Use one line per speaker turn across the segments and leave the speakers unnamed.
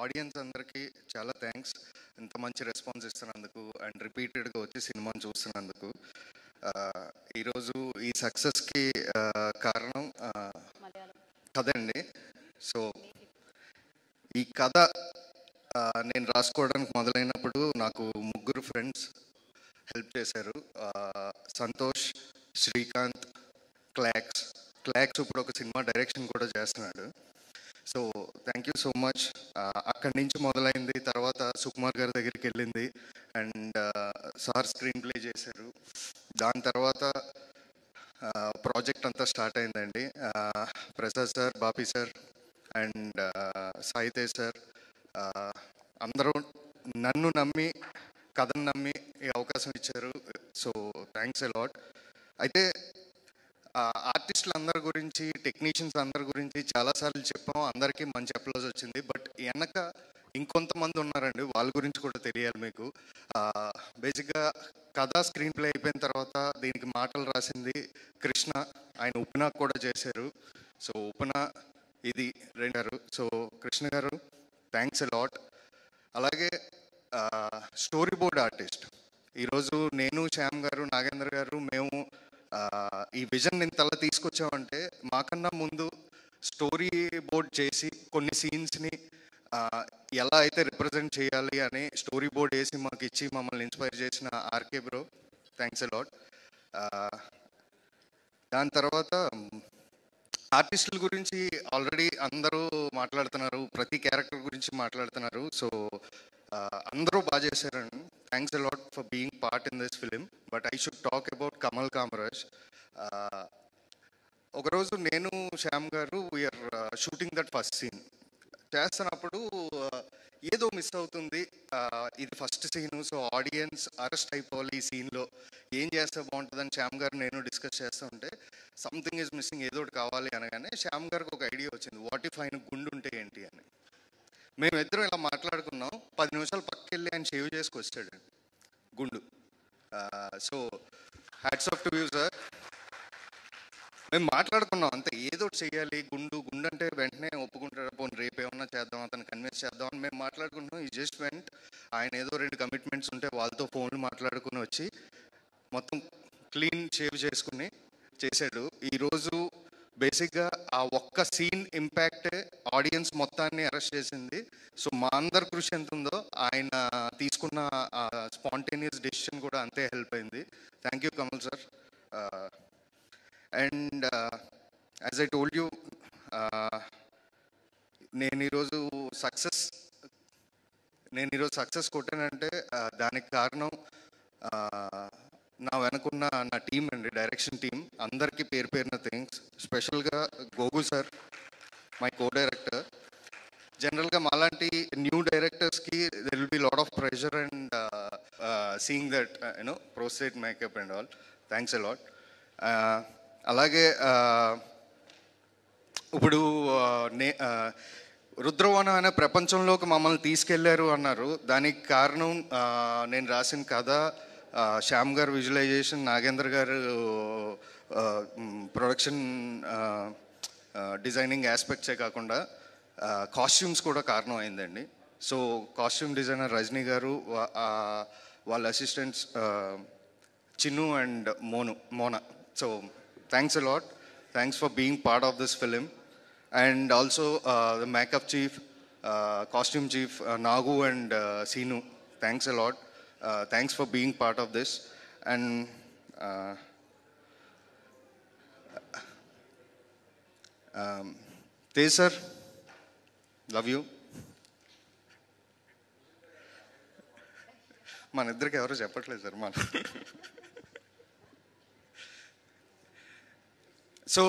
audience అందరికీ చాలా thanks ఇంత మంచి రెస్పాన్స్ ఇస్తున్నందుకు అండ్ రిపీటెడ్గా వచ్చి సినిమాని చూస్తున్నందుకు ఆ, ఈరోజు ఈ సక్సెస్కి కారణం ఆ, కదండి సో ఈ కథ ఆ, నేను రాసుకోవడానికి మొదలైనప్పుడు నాకు ముగ్గురు ఫ్రెండ్స్ హెల్ప్ చేశారు ఆ, సంతోష్ శ్రీకాంత్ క్లాక్స్ క్లాక్స్ ఇప్పుడు ఒక సినిమా డైరెక్షన్ కూడా చేస్తున్నాడు so thank you so much అక్కడి నుంచి మొదలైంది తర్వాత సుకుమార్ గారి దగ్గరికి వెళ్ళింది అండ్ సార్ స్క్రీన్ ప్లే చేశారు దాని తర్వాత ప్రాజెక్ట్ అంతా స్టార్ట్ అయిందండి ఆ, Prasad sir Bapi sir and Saitej sir ఆ, అందరూ నన్ను నమ్మి కథను నమ్మి ఈ అవకాశం ఇచ్చారు సో థ్యాంక్స్ అలాట్ అయితే ఆర్టిస్టులు అందరి గురించి టెక్నీషియన్స్ అందరి గురించి చాలాసార్లు చెప్పాం అందరికీ మంచి అప్లోజ్ వచ్చింది బట్ వెనక ఇంకొంతమంది ఉన్నారండి వాళ్ళ గురించి కూడా తెలియాలి మీకు బేసిక్గా కథ స్క్రీన్ ప్లే అయిపోయిన తర్వాత దీనికి మాటలు రాసింది కృష్ణ ఆయన ఉపనా కూడా చేశారు సో ఉపనా ఇది రెండు గారు so Krishna garu thanks lot అలాగే స్టోరీ బోర్డ్ ఆర్టిస్ట్ ఈరోజు నేను శ్యామ్ గారు నాగేంద్ర గారు మేము ఆ, ఈ విజన్ ఇంతలా తీసుకొచ్చామంటే మాకన్నా ముందు స్టోరీ బోర్డ్ చేసి కొన్ని సీన్స్ని ఎలా అయితే రిప్రజెంట్ చేయాలి అని స్టోరీ బోర్డ్ వేసి మాకు ఇచ్చి మమ్మల్ని ఇన్స్పైర్ చేసిన ఆర్కే బ్రో థ్యాంక్స్ అలాట్ దాని తర్వాత ఆర్టిస్టుల గురించి ఆల్రెడీ అందరూ మాట్లాడుతున్నారు ప్రతి క్యారెక్టర్ గురించి మాట్లాడుతున్నారు సో అందరూ బాగా చేశారండి thanks a lot for being part in this film but I should talk about Kamal Kamaraj ఒకరోజు నేను Shyam garu we're shooting that first scene చేస్తున్నప్పుడు uh, ఏదో మిస్ అవుతుంది uh, ఇది first scene so audience arrest అయిపోవాలి ఈ సీన్లో ఏం చేస్తే బాగుంటుందని శ్యామ్ గారు నేను డిస్కస్ చేస్తూ ఉంటే సంథింగ్ ఈజ్ మిస్సింగ్ ఏదో ఒకటి కావాలి అనగానే శ్యామ్ గారికి ఒక ఐడియా వచ్చింది వాట్ ఇఫ్ ఆయన గుండు ఉంటే ఏంటి అని మేము ఇద్దరం ఇలా మాట్లాడుకున్నాం పది నిమిషాలు పక్కకి వెళ్ళి ఆయన షేవ్ చేసుకొచ్చాడు గుండు so hats off to you sir మేము మాట్లాడుకున్నాం అంతే ఏదో ఒకటి చెయ్యాలి గుండు గుండు అంటే వెంటనే ఒప్పుకుంటాడు పోనీ రేపు ఏమన్నా చేద్దాం అతను కన్విన్స్ చేద్దాం అని మేము మాట్లాడుకున్నాం ఈ జస్ట్ వెంట్ ఆయన ఏదో రెండు కమిట్మెంట్స్ ఉంటే వాళ్ళతో ఫోన్లు మాట్లాడుకుని వచ్చి మొత్తం క్లీన్ షేవ్ చేసుకుని చేశాడు ఈరోజు బేసిక్గా ఆ ఒక్క సీన్ ఇంపాక్ట్ ఆడియన్స్ మొత్తాన్ని అరెస్ట్ చేసింది సో మా అందరి కృషి ఎంత ఉందో ఆయన తీసుకున్న స్పాంటేనియస్ డెసిషన్ కూడా అంతే హెల్ప్ అయింది thank you Kamal sir and as I told you నేను ఈరోజు సక్సెస్ నేను ఈరోజు సక్సెస్ కొట్టానంటే ఆ, దానికి కారణం ఆ, నా వెనకున్న నా టీం అండి డైరెక్షన్ టీం అందరికీ పేరు పేరున థింగ్స్ స్పెషల్గా గోగు సార్ మై కో డైరెక్టర్ జనరల్గా మాలాంటి న్యూ డైరెక్టర్స్కి there will be lot of pressure and seeing that you know prostate makeup and all thanks a lot అలాగే uh, ఇప్పుడు ఆ, నే ఆ, రుద్రవనం అనే ప్రపంచంలోకి మమ్మల్ని తీసుకెళ్లారు అన్నారు దానికి కారణం ఆ, నేను రాసిన కథ ఆ, శ్యామ్ గారు విజువలైజేషన్ నాగేంద్ర గారు ప్రొడక్షన్ డిజైనింగ్ ఆస్పెక్ట్సే కాకుండా కాస్ట్యూమ్స్ కూడా కారణం అయిందండి సో కాస్ట్యూమ్ డిజైనర్ రజనీ గారు వా- ఆ, వాళ్ళ assistants Chinnu and Monu Mona so thanks a lot thanks for being part of this film and also the makeup chief costume chief Nagu and Seenu thanks a lot thanks for being part of this and Tej sir love you మన ఇద్దరికి ఎవరు చెప్పట్లేదు sir మన so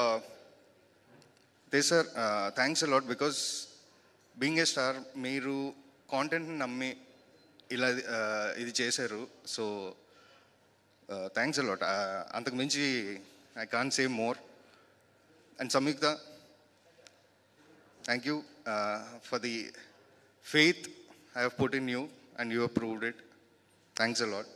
they sir thanks a lot because being a star మీరు కాంటెంట్ని నమ్మి ఇలా uh, ఇది చేశారు సో థ్యాంక్స్ అలాట్ అంతకు మించి I can say more and Samyuktha thank you for the faith I have put in you and you have proved it thanks a lot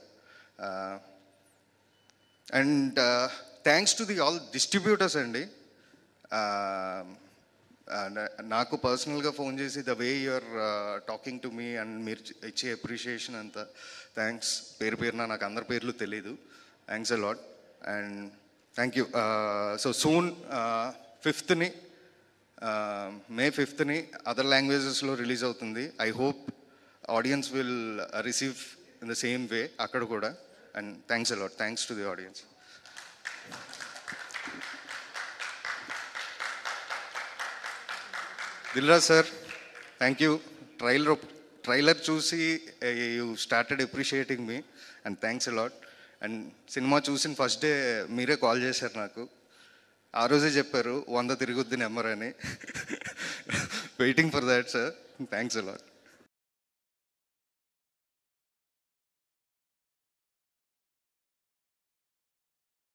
and thanks to the all distributors అండి నాకు పర్సనల్గా phone చేసి the way you're talking to me and మీరు ఇచ్చే appreciation అంతా thanks పేరు పేరున నాకు అందరి పేర్లు తెలీదు thanks a lot and thank you so soon ఫిఫ్త్ని మే ఫిఫ్త్ని అదర్ లాంగ్వేజెస్లో రిలీజ్ అవుతుంది I hope audience will receive in the same way అక్కడ కూడా and thanks a lot thanks to the audience Dilraj sir thank you trailer trailer చూసి you started appreciating me and thanks a lot and cinema చూసిన first day మీరే call చేశారు నాకు ఆ రోజే చెప్పారు వంద తిరుగుద్ది నెంబర్ అని waiting for that sir thanks allot